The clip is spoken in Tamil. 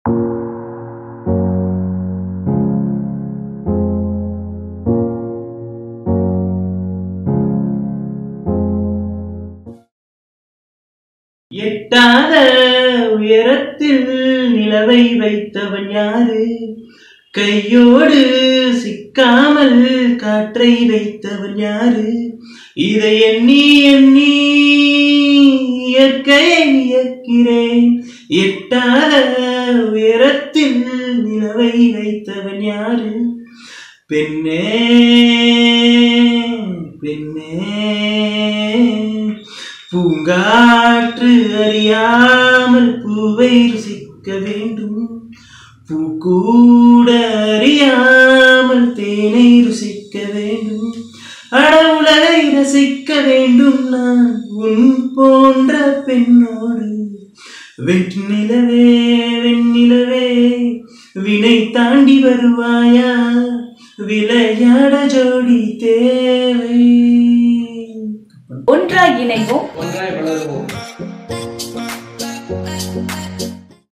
எட்டாத உயரத்தில் நிலவை வைத்தவன் யாரு கையோடு சிக்காமல் காற்றை வைத்தவன் யாரு இதை எண்ணி எண்ணி இயற்கையை வியக்கிறேன் எட்டாத உயரத்தில் நிலவை வைத்தவன் யாரு பெண்ணே பெண்ணே பூங்காற்று அறியாமல் பூவை ருசிக்க வேண்டும் பூ கூட அறியாமல் தேனை ருசிக்க வேண்டும் அடவுலகை ரசிக்க வேண்டும் நான் உன் போன்ற பெண்ணோடு வெண்ணிலவே வெண்ணிலவே வினை தாண்டி வருவாயா விளையாட ஜோடி தேவை ஒன்றாய் இணைவோம் ஒன்றாய் வளருவோம்